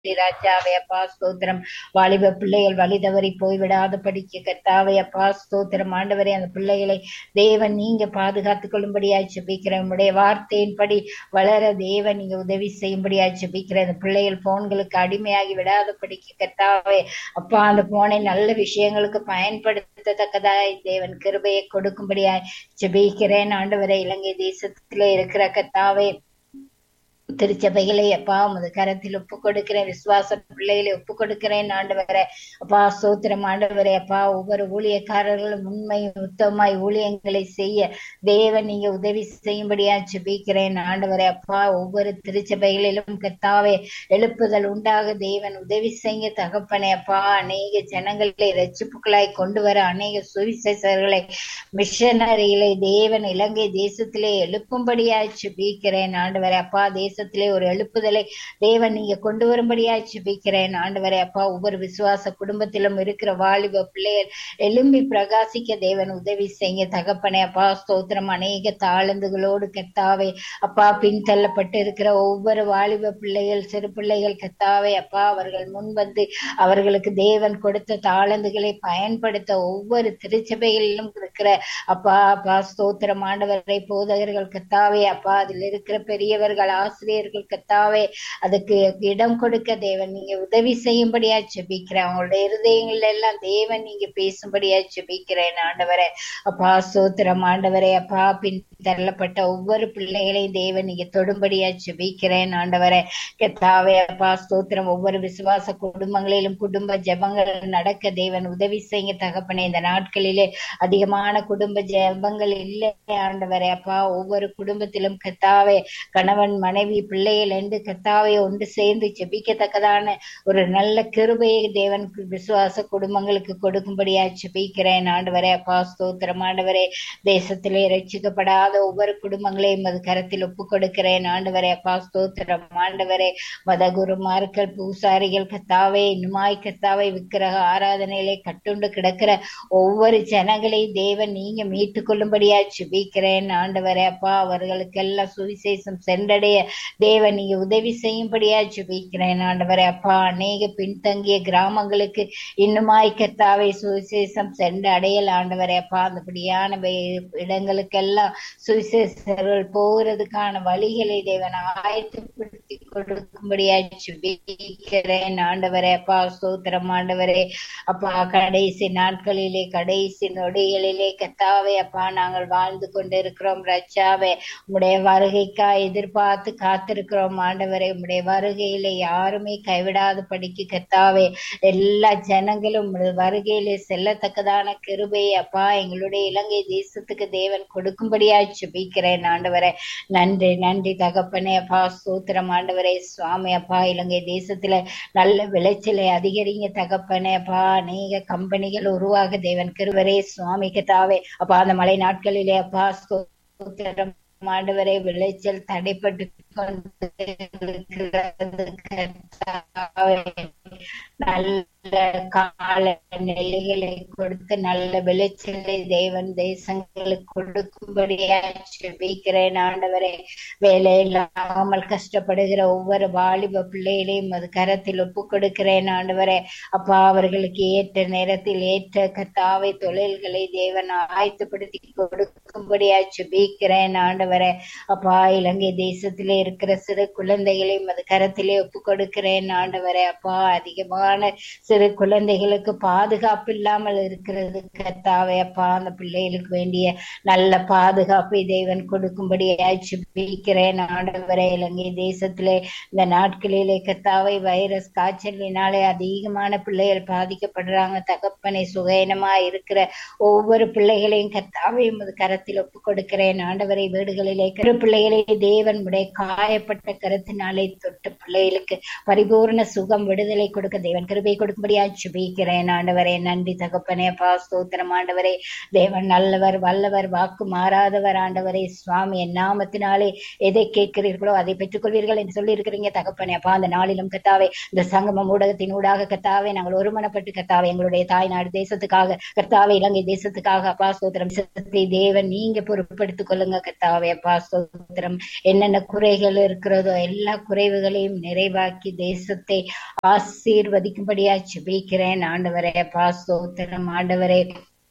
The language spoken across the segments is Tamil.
ராஜாவே அப்பா ஸ்தோத்திரம் வாலிப பிள்ளைகள் வழி தவறி போய்விடாத படிக்க கர்த்தாவே அப்பா ஸ்தோத்திரம் ஆண்டவரே அந்த பிள்ளைகளை தேவன் நீங்க பாதுகாத்துக் கொள்ளும்படியாய் ஜெபிக்கிறேன் உம்முடைய வார்த்தையின்படி வளர தேவன் நீங்க உதவி செய்யும்படியாய் ஜெபிக்கிறேன் அந்த பிள்ளைகள் போன்களுக்கு அடிமையாகி விடாத படிக்க கர்த்தாவே அப்பா அந்த போனை நல்ல விஷயங்களுக்கு பயன்படுத்தத்தக்கதாய் தேவன் கிருபையை கொடுக்கும்படியாய் ஜெபிக்கிறேன் ஆண்டவரே இலங்கை தேசத்திலே இருக்கிற கர்த்தாவே திருச்சபைகளை அப்பா உமது கரத்தில் ஒப்பு கொடுக்கிறேன் விசுவாச பிள்ளைகளை ஒப்பு கொடுக்கிறேன் ஆண்டவரே அப்பா சோத்திரம் ஆண்டவரே அப்பா ஒவ்வொரு ஊழியக்காரர்களும் உண்மை உத்தமாய் ஊழியங்களை செய்ய தேவன் நீங்க உதவி செய்யும்படியா ஜெபிக்கிறேன் ஆண்டவரே அப்பா ஒவ்வொரு திருச்சபைகளிலும் கர்த்தாவே எழுப்புதல் உண்டாக தேவன் உதவி செய்ய தகப்பனே அப்பா அநேக ஜனங்களை ரட்சிப்புகளாய் கொண்டு வர அநேக சுவிசேஷர்களை மிஷனரிகளை தேவன் இலங்கை தேசத்திலே எழுப்பும்படியாய் ஜெபிக்கிறேன் ஆண்டவரே அப்பா தேச தேசத்திலே ஒரு எழுப்புதலை தேவன் நீங்க கொண்டு வரும்படியாய் ஜெபிக்கிறேன் ஆண்டவரே அப்பா ஒவ்வொரு விசுவாச குடும்பத்திலும் இருக்கிற வாலிப பிள்ளைகள் எழும்பி பிரகாசிக்க தேவன் உதவி செய்ய தகப்பனே அப்பா ஸ்தோத்திரம் அநேக தாளந்துகளோடு கத்தாவே அப்பா பின்தள்ளப்பட்டு இருக்கிற ஒவ்வொரு வாலிப பிள்ளைகள் சிறு பிள்ளைகள் கத்தாவே அப்பா அவர்கள் முன்வந்து அவர்களுக்கு தேவன் கொடுத்த தாளந்துகளை பயன்படுத்த ஒவ்வொரு திருச்சபைகளிலும் இருக்கிற அப்பா அப்பா ஸ்தோத்திரம் ஆண்டவரை போதகர்கள் கத்தாவே அப்பா அதில் இருக்கிற பெரியவர்கள் ஆசிரியர் ஆசிரியர்கள் கத்தாவே அதுக்கு இடம் கொடுக்க தேவன் நீங்க உதவி செய்யும்படியா ஜெபிக்கிறேன் அவங்களுடைய இருதயங்கள்ல எல்லாம் தேவன் நீங்க பேசும்படியா ஜெபிக்கிறேன் ஆண்டவரே அப்பா சோத்திரம் ஆண்டவரே அப்பா பின் தள்ளப்பட்ட ஒவ்வொரு பிள்ளைகளையும் தேவன் நீங்க தொடும்படியா ஜெபிக்கிறேன் ஆண்டவரே கத்தாவே அப்பா ஸ்தோத்திரம் ஒவ்வொரு விசுவாச குடும்பங்களிலும் குடும்ப ஜபங்கள் நடக்க தேவன் உதவி செய்ய தகப்பனே இந்த நாட்களிலே அதிகமான குடும்ப ஜபங்கள் இல்லை ஆண்டவரே அப்பா ஒவ்வொரு குடும்பத்திலும் கத்தாவே கணவன் மனைவி பிள்ளைகள் என்று கத்தாவை ஒன்று சேர்ந்து ஜெபிக்கத்தக்கதான ஒரு நல்ல கிருபையை தேவன் விசுவாச குடும்பங்களுக்கு கொடுக்கும்படியா ஜெபிக்கிறேன் ஆண்டவரே அப்பா ஸ்தோத்திரம் ஆண்டவரே தேசத்திலே ரட்சிக்கப்படாத ஒவ்வொரு குடும்பங்களையும் அது கரத்தில் ஒப்பு கொடுக்கிறேன் ஆண்டவரே அப்பா ஸ்தோத்திரம் ஆண்டவரே மத குருமார்கள் பூசாரிகள் கத்தாவே இன்னுமாய் கத்தாவை விக்கிரக ஆராதனையிலே கட்டுண்டு கிடக்கிற ஒவ்வொரு ஜனங்களையும் தேவன் நீங்க மீட்டுக் கொள்ளும்படியா ஜெபிக்கிறேன் ஆண்டவரே அப்பா அவர்களுக்கெல்லாம் சுவிசேஷம் சென்றடைய தேவன் நீங்க உதவி செய்யும்படியா ஜெபிக்கிறேன் ஆண்டவரே அப்பா அநேக பின்தங்கிய கிராமங்களுக்கு இன்னுமாய் கத்தாவை சுவிசேஷம் சென்று அடையல் ஆண்டவரே அப்பா அந்தபடியான இடங்களுக்கெல்லாம் சுவிசேஷர்கள் போகிறதுக்கான வழிகளை தேவன் ஆயத்தப்படுத்தி கொடுக்கும்படியா ஜெபிக்கிறேன் ஆண்டவரே அப்பா சோத்திரம் ஆண்டவரே அப்பா கடைசி நாட்களிலே கடைசி நொடிகளிலே கத்தாவே அப்பா நாங்கள் வாழ்ந்து கொண்டிருக்கிறோம் ரச்சாவே உடைய வருகைக்கா எதிர்பார்த்து காத்திருக்கிறோம் ஆண்டவரே உடைய வருகையில யாருமே கைவிடாத படிக்கு கத்தாவே எல்லா ஜனங்களும் வருகையிலே செல்லத்தக்கதான கிருபை அப்பா எங்களுடைய இலங்கை தேசத்துக்கு தேவன் கொடுக்கும்படியா ஜெபிக்கிறேன் ஆண்டவரே நன்றி நன்றி தகப்பனே அப்பா சூத்திரம் ஆண்டவரே சுவாமி அப்பா இலங்கை தேசத்துல நல்ல விளைச்சலை அதிகரிங்க தகப்பனே அப்பா அநேக கம்பெனிகள் உருவாக தேவன் கிருவரே சுவாமி கத்தாவே அப்பா அந்த மழை நாட்களிலே அப்பா சூத்திரம் ஆண்டவரை விளைச்சல் தடைப்பட்டு நல்ல கால நிலைகளை கொடுத்து நல்ல விளைச்சலை தேவன் தேசங்களுக்கு கொடுக்கும்படியா ஜெபிக்கிறேன் ஆண்டவரே வேலை இல்லாமல் கஷ்டப்படுகிற ஒவ்வொரு வாலிப பிள்ளைகளையும் அது கரத்தில் ஒப்பு கொடுக்கிறேன் ஆண்டவரே அப்பா அவர்களுக்கு ஏற்ற நேரத்தில் ஏற்ற கத்தாவை தொழில்களை தேவன் ஆயத்தப்படுத்தி கொடுக்கும்படியா ஜெபிக்கிறேன் ஆண்டவரே அப்பா இலங்கை தேசத்திலே இருக்கிற சிறு குழந்தைகளையும் அது கரத்திலே ஒப்பு கொடுக்கிறேன் ஆண்டவரே அப்பா அதிகமான சிறு குழந்தைகளுக்கு பாதுகாப்பு இல்லாமல் இருக்கிறது கத்தாவே அப்பா அந்த பிள்ளைகளுக்கு வேண்டிய நல்ல பாதுகாப்பை தேவன் கொடுக்கும்படியாய் ஜெபிக்கிறேன் ஆண்டவரே இலங்கை தேசத்திலே இந்த நாட்களிலே கத்தாவை வைரஸ் காய்ச்சலினாலே அதிகமான பிள்ளைகள் பாதிக்கப்படுறாங்க தகப்பனை சுகயனமா இருக்கிற ஒவ்வொரு பிள்ளைகளையும் கத்தாவை உமது கரத்தில் ஒப்பு கொடுக்கிறேன் ஆண்டவரை வீடுகளிலே கரு பிள்ளைகளை தேவன் உடைய காயப்பட்ட கருத்தினாலே தொட்ட பிள்ளைகளுக்கு பரிபூர்ண சுகம் விடுதலை கொடுக்க தேவன் கிருபை கொடுக்கும் கொடுக்கும்படியா சுபிக்கிறேன் ஆண்டவரே நன்றி தகப்பனே அப்பா ஸ்தோத்திரம் ஆண்டவரே தேவன் நல்லவர் வல்லவர் வாக்கு மாறாதவர் ஆண்டவரே சுவாமி என் நாமத்தினாலே எதை கேட்கிறீர்களோ அதை பெற்றுக்கொள்வீர்கள் என்று சொல்லி இருக்கிறீங்க தகப்பனே அப்பா அந்த நாளிலும் கத்தாவே இந்த சங்கமம் ஊடகத்தின் ஊடாக கத்தாவே நாங்கள் ஒருமனப்பட்டு கத்தாவே எங்களுடைய தாய் நாடு தேசத்துக்காக கர்த்தாவே இலங்கை தேசத்துக்காக அப்பா ஸ்தோத்திரம் தேசத்தை தேவன் நீங்க பொறுப்படுத்திக் கொள்ளுங்க கர்த்தாவே அப்பா ஸ்தோத்திரம் என்னென்ன குறைகள் இருக்கிறதோ எல்லா குறைவுகளையும் நிறைவாக்கி தேசத்தை ஆசீர்வதிக்கும்படியா ஜெபிக்கிறேன் ஆண்டவரே அப்பா ஸ்தோத்திரம் ஆண்டவரே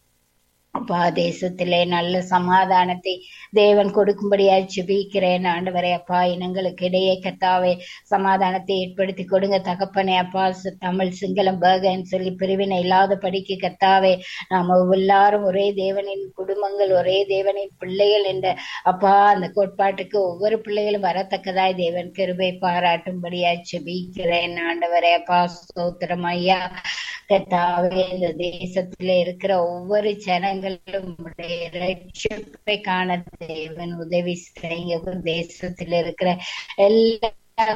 அப்பா தேசத்திலே நல்ல சமாதானத்தை தேவன் கொடுக்கும்படியா ஜெபிக்கிறேன் ஆண்டவரே அப்பா இனங்களுக்கு இடையே கத்தாவே சமாதானத்தை ஏற்படுத்தி கொடுங்க தகப்பனே அப்பா ச- தமிழ் சிங்களம் பர்கன்னு சொல்லி பிரிவினை இல்லாத படிக்கு கத்தாவே நாம எல்லாரும் ஒரே தேவனின் குடும்பங்கள் ஒரே தேவனின் பிள்ளைகள் என்ற அப்பா அந்த கோட்பாட்டுக்கு ஒவ்வொரு பிள்ளைகளும் வரத்தக்கதாய் தேவன் கிருபை பாராட்டும்படியா ஜெபிக்கிறேன் ஆண்டவரே அப்பா ஸ்தோத்திரம் ஐயா கர்த்தாவே இந்த தேசத்துல இருக்கிற ஒவ்வொரு ஜனங்களும் உம்முடைய ரட்சிப்பை காண தேவன் உதவி செய்யுங்க தேசத்துல இருக்கிற எல்லா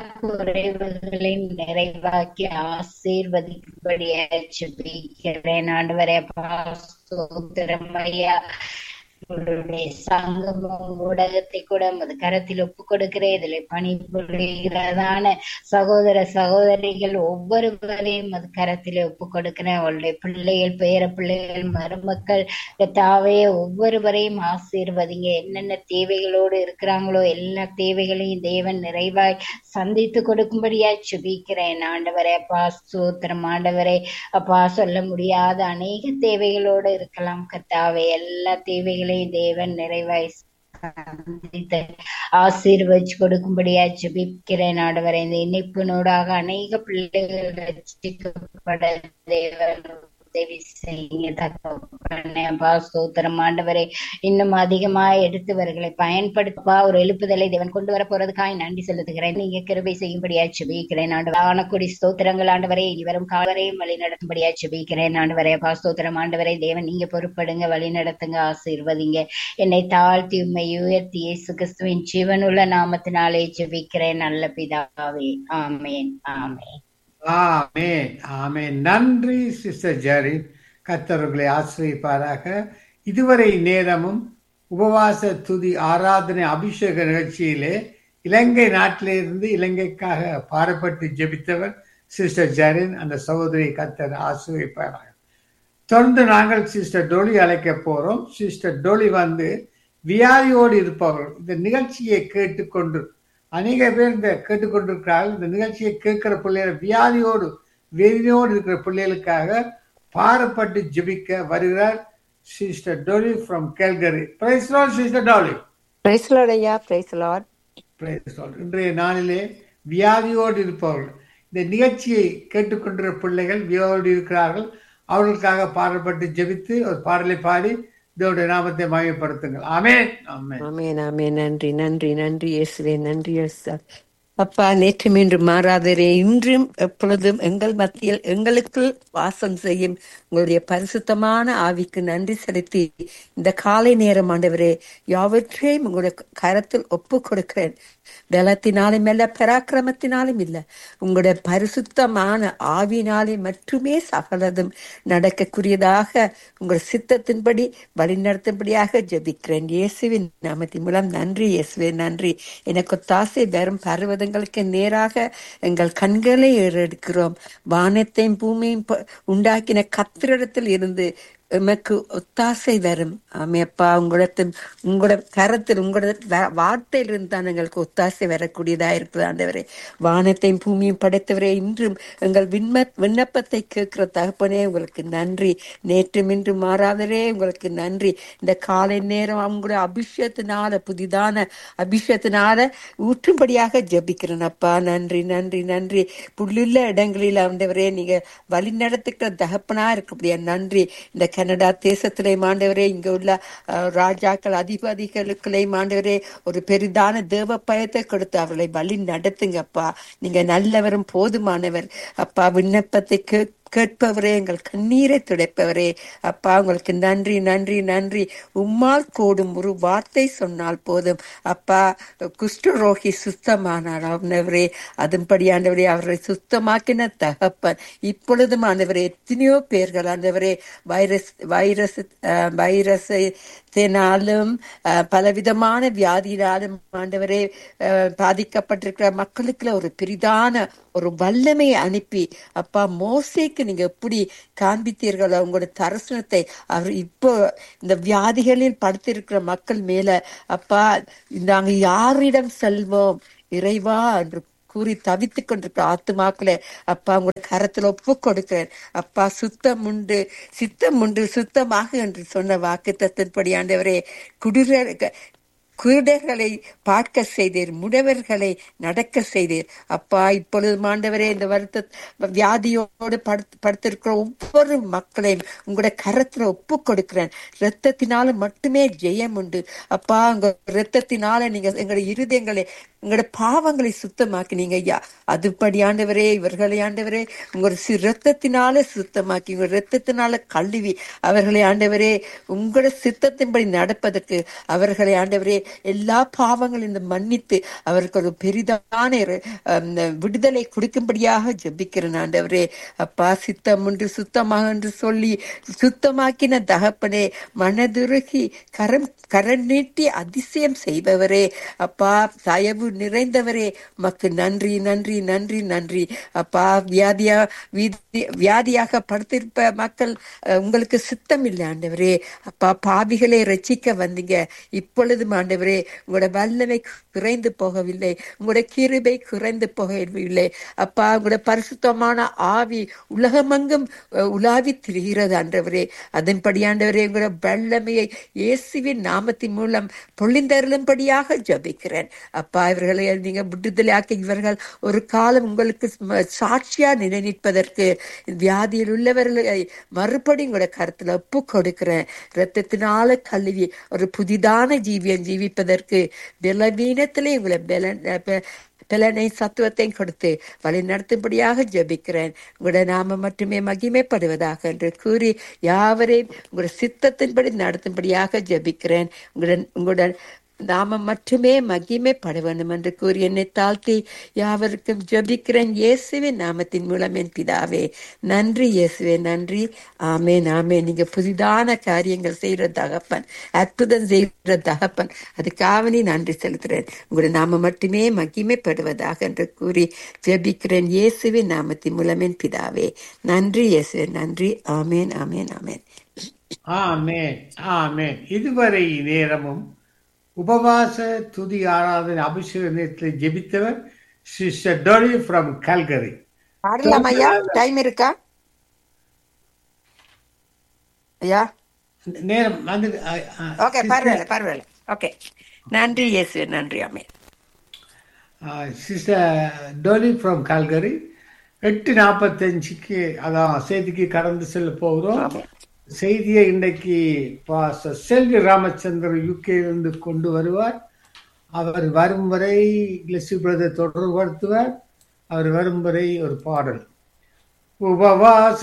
குறைவுகளையும் நிறைவாக்கி ஆசீர்வதிக்கும்படியா ஜெபிக்கிறேன் ஆண்டவரே அப்பா ஸ்தோத்திரம் ஐயா உங்களுடைய சங்கமும் ஊடகத்தை கூட உமது கரத்தில் ஒப்பு கொடுக்கிறேன் இதுல பணிபுரிகிறதான சகோதர சகோதரிகள் ஒவ்வொருவரையும் அது கரத்தில் ஒப்பு கொடுக்கிறேன் அவளுடைய பிள்ளைகள் பேர பிள்ளைகள் மருமக்கள் தாவே ஒவ்வொருவரையும் ஆசீர்வதிங்க என்னென்ன தேவைகளோடு இருக்கிறாங்களோ எல்லா தேவைகளையும் தேவன் நிறைவாய் சந்தித்து கொடுக்கும்படியா சுபிக்கிறேன் ஆண்டவரே அப்பா சூத்திரம் ஆண்டவரே அப்பா சொல்ல முடியாத அநேக தேவைகளோடு இருக்கலாம் கத்தாவே எல்லா தேவைகளையும் தேவன் நிறைவாய் சந்தித்து ஆசீர்வதிச்சு கொடுக்கும்படியா ஜெபிக்கிறேன் ஆண்டவரே இந்த இணைப்பினூடாக அநேக பிள்ளைகள் ரட்சிக்கப்பட தேவன் உதவி செய்யுங்க தகப்பனே அப்பா ஸ்தோத்திரம் ஆண்டவரே இன்னும் அதிகமாய் எடுத்தவர்களை பயன்படுத்தப்பா ஒரு எழுப்புதலை தேவன் கொண்டு வர போறதுக்காய் நன்றி செலுத்துகிறேன் நீங்க கிருபை செய்யும்படியா ஜெபிக்கிறேன் ஆண்டவர் ஆனக்குடி ஸ்தோத்திரங்கள் ஆண்டவரே இனி வரும் காலவரையும் வழி நடத்தும்படியா ஜெபிக்கிறேன் ஆண்டவரே அப்பா ஸ்தோத்திரம் ஆண்டவரே தேவன் நீங்க பொறுப்படுங்க வழி நடத்துங்க ஆசீர்வதிங்க என்னை தாழ்த்தி உண்மை உயர்த்தி இயேசு கிறிஸ்துவின் ஜீவனுள்ள நாமத்தினாலே ஜெபிக்கிறேன் நல்ல பிதாவே ஆமேன் ஆமேன் ஆமென் ஆமென் நன்றி சிஸ்டர் ஜெரின் கத்தர்களை ஆசிரியப்பாராக இதுவரை நேரமும் உபவாச துதி ஆராதனை அபிஷேக நிகழ்ச்சியிலே இலங்கை நாட்டிலிருந்து இலங்கைக்காக பாரப்பட்டு ஜெபித்தவர் சிஸ்டர் ஜெரின் அந்த சகோதரி கத்தர் ஆசிரியப்பாராக தொடர்ந்து நாங்கள் சிஸ்டர் டோலி அழைக்க போறோம் சிஸ்டர் டோலி வந்து வியாதியோடு இருப்பவர்கள் இந்த நிகழ்ச்சியை கேட்டுக்கொண்டு அநேக பேர் இந்த கேட்டுக்கொண்டிருக்கிறார்கள் இந்த நிகழ்ச்சியை கேட்கிற பிள்ளைகள் வியாதியோடு வேதனையோடு இருக்கிற பிள்ளைகளுக்காக பாரப்பட்டு ஜெபிக்க வருகிறார் sister Dolly from Calgary praise Lord sister Dolly praise Lord ஐயா பிரைஸ் லார்ட் பிரைஸ் லார்ட் இன்றைய நாளிலே வியாதியோடு இருப்பவர்கள் இந்த நிகழ்ச்சியை கேட்டுக்கொண்டிருக்கிற பிள்ளைகள் வியாதியோடு இருக்கிறார்கள் அவர்களுக்காக பாடப்பட்டு ஜெபித்து ஒரு பாடலை பாடி தேவனுடைய நாமத்தை மகிமைப்படுத்துங்கள் ஆமென் ஆமென் ஆமென் ஆமென் நன்றி நன்றி நன்றி இயேசுவே நன்றி இயேசு அப்பா நேற்று மீன்று மாறாதரே இன்றும் எப்பொழுதும் எங்கள் மத்தியில் எங்களுக்குள் வாசம் செய்யும் உங்களுடைய பரிசுத்தமான ஆவிக்கு நன்றி செலுத்தி இந்த காலை நேரம் ஆண்டவரே யாவற்றையும் உங்களுடைய கரத்தில் ஒப்பு கொடுக்கிறேன் பலத்தினாலும் இல்ல பராக்கிரமத்தினாலும் இல்ல உங்களுடைய பரிசுத்தமான ஆவினாலே மட்டுமே சகலதும் நடக்கக்கூடியதாக உங்கள் சித்தத்தின்படி வழிநடத்தும்படியாக ஜெபிக்கிறேன் இயேசுவின் நாமத்தின் மூலம் நன்றி இயேசுவே நன்றி எனக்கு தாசை வரும் பர்வதங்களுக்கு நேராக எங்கள் கண்களை ஏறெடுக்கிறோம் வானத்தையும் பூமியும் ப- உண்டாக்கின கத்திரிடத்தில் இருந்து எமக்கு ஒத்தாசை வரும் ஆமையப்பா உங்களிடத்தில் உங்களோட கரத்தில் உங்களோட வ- வார்த்தையிலிருந்து தான் எங்களுக்கு ஒத்தாசை வரக்கூடியதா இருக்குது ஆண்டவரே வானத்தையும் பூமியும் படைத்தவரே இன்றும் எங்கள் விண்ண விண்ணப்பத்தை கேட்கிற தகப்பனே உங்களுக்கு நன்றி நேற்றும் இன்று மாறாதரே உங்களுக்கு நன்றி இந்த காலை நேரம் அவங்களுடைய அபிஷேகத்தினால புதிதான அபிஷேகத்தினால ஊற்றும்படியாக ஜெபிக்கிறேன் அப்பா நன்றி நன்றி நன்றி புல்லுள்ள இடங்களில் ஆண்டவரே நீங்க வழி நடத்துக்கிற தகப்பனா இருக்கக்கூடிய நன்றி இந்த கனடா தேசத்திலே ஆண்டவரே இங்க உள்ள அஹ், ராஜாக்கள் அதிபதிகளுக்குள்ளே ஆண்டவரே ஒரு பெரிதான தேவ பயத்தை கொடுத்து அவர்களை வழி நடத்துங்கப்பா நீங்க நல்லவரும் போதுமானவர் அப்பா விண்ணப்பத்தை கே கேட்பவரே எங்கள் கண்ணீரை துடைப்பவரே அப்பா உங்களுக்கு நன்றி நன்றி நன்றி உம்மால் கூடும் ஒரு வார்த்தை சொன்னால் போதும் அப்பா குஷ்டரோகி சுத்தமானார் ஆண்டவரே அதன்படி ஆண்டவரே அவரை சுத்தமாக்கின தகப்பன் இப்பொழுதும் ஆண்டவரே எத்தனையோ பேர்கள் ஆண்டவரே வைரஸ் வைரஸ் அஹ், வைரஸினாலும் அஹ், பலவிதமான வியாதியினாலும் ஆண்டவரே அஹ், பாதிக்கப்பட்டிருக்கிற மக்களுக்குள்ள ஒரு பெரிதான ஒரு வல்லமையை அனுப்பி அப்பா மோசேக்கு நீங்க எப்படி காண்பித்தீர்களோ உங்களோட தரிசனத்தை அவர் இப்போ இந்த வியாதிகளில் படுத்திருக்கிற மக்கள் மேல அப்பா நாங்க யாரிடம் செல்வோம் இறைவா என்று கூறி தவித்துக் கொண்டிருக்கிற ஆத்துமாக்களே அப்பா உங்க கரத்துல ஒப்பு கொடுக்கிறேன் அப்பா சுத்தம் உண்டு சித்தம் உண்டு சுத்தமாக என்று சொன்ன வாக்கு தத்தின்படி ஆண்டவரே குடிர குருடர்களை பார்க்க செய்தீர் முடவர்களை நடக்க செய்தீர் அப்பா இப்பொழுது ஆண்டவரே இந்த வருத்த வியாதியோடு படுத்து படுத்திருக்கிற ஒவ்வொரு மக்களையும் உங்களோட கரத்துல ஒப்பு கொடுக்கிறேன் ரத்தத்தினால மட்டுமே ஜெயம் உண்டு அப்பா உங்க ரத்தத்தினால நீங்க எங்களுடைய இருதயங்களை உங்களோட பாவங்களை சுத்தமாக்கினீங்க ஐயா அதுபடி ஆண்டவரே இவர்களை ஆண்டவரே உங்களோட சி ரத்தத்தினால சுத்தமாக்கி உங்க ரத்தத்தினால கழுவி அவர்களை ஆண்டவரே உங்களோட சித்தத்தின்படி நடப்பதற்கு அவர்களை ஆண்டவரே எல்லா பாவங்களையும் மன்னித்து அவருக்கு ஒரு பெரிதான ஒரு, அம், விடுதலை கொடுக்கும்படியாக ஜெபிக்கிறேன் ஆண்டவரே அப்பா சித்தம் ஒன்று சுத்தமாக என்று சொல்லி சுத்தமாக்கின தகப்பனே மனதுருகி கரம் கரம் நீட்டி அதிசயம் செய்பவரே அப்பா தயவு நிறைந்தவரே மக்கு நன்றி நன்றி நன்றி நன்றி அப்பா வியாதியா வீதி- வியாதியாக படுத்திருப்ப மக்கள் அஹ், உங்களுக்கு சித்தம் இல்லை ஆண்டவரே அப்பா பாவிகளை ரட்சிக்க வந்தீங்க இப்பொழுதும் ஆண்டவரே உங்களோட வல்லமை குறைந்து போகவில்லை உங்களோட கிருபை குறைந்து போகவில்லை அப்பா உங்களோட பரிசுத்தமான ஆவி உலகமெங்கும் அஹ், உலாவி திரிகிறது ஆண்டவரே அதன்படி ஆண்டவரே உங்களோட வல்லமையை இயேசுவின் நாமத்தின் மூலம் பொழிந்தருளும்படியாக ஜபிக்கிறேன் அப்பா இவர்களை நீங்க விடுதலையாக்கி இவர்கள் ஒரு காலம் உங்களுக்கு ம- சாட்சியா நிலைநிற்பதற்கு வியாதியில் உள்ளவர்களை மறுபடி உங்களோட கருத்துல ஒப்பு கொடுக்கிறேன் ரத்தத்தினால கழுவி ஒரு புதிதான ஜீவியம் ஜீவிப்பதற்கு பலவீனத்திலே உங்களை பலன் ப- பலனை சத்துவத்தையும் கொடுத்து வழி நடத்தும்படியாக ஜெபிக்கிறேன் உங்களோட நாம மட்டுமே மகிமைப்படுவதாக என்று கூறி யாவரையும் உங்களோட சித்தத்தின்படி நடத்தும்படியாக ஜெபிக்கிறேன் உங்களுடன் உங்களுடன் நாம மட்டுமே மகிமைப்பட வேண்டும் என்று கூறி என்னை தாழ்த்தி யாவருக்கும் ஜெபிக்கிறேன் இயேசுவின் நாமத்தின் மூலம் என் பிதாவே நன்றி இயேசுவே நன்றி ஆமென் ஆமென் நீங்க புதிதான காரியங்கள் செய்யற தகப்பன் அற்புதம் செய்கிற தகப்பன் அதுக்காக நீ நன்றி செலுத்துறேன் உங்களுடைய நாம மட்டுமே மகிமைப்படுவதாக என்று கூறி ஜெபிக்கிறேன் இயேசுவின் நாமத்தின் மூலம் என் பிதாவே நன்றி இயேசுவே நன்றி ஆமென் ஆமென் ஆமென் ஆமென் ஆமென் இதுவரை நேரமும் உபவாச துதி ஆராதனை அபிஷேக நேரத்தில் ஜெபித்தவர் சிஸ்டர் டோலி ஃப்ரம் கல்கரி பாடலாம் ஐயா டைம் இருக்கா ஐயா நேரம் வந்து அ- அ- ஓகே பரவாயில்ல பரவாயில்ல ஓகே நன்றி இயேசுவே நன்றி amen sister Dolly from Calgary எட்டு நாற்பத்தஞ்சுக்கு அதான் செய்திக்கு கடந்து செல்ல போகிறோம் ஆமென். செய்தியை இன்றைக்கு பாஸ்டர் செல்வி ராமச்சந்திரன் யூகேலிருந்து கொண்டு வருவார் அவர் வரும் வரை லெசி பிரதர் தொடர்படுத்துவார் அவர் வரும் வரை ஒரு பாடல் உபவாச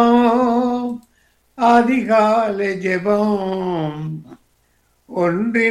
ஜெபம் அதிகாலை ஜெபம் ஒன்றின்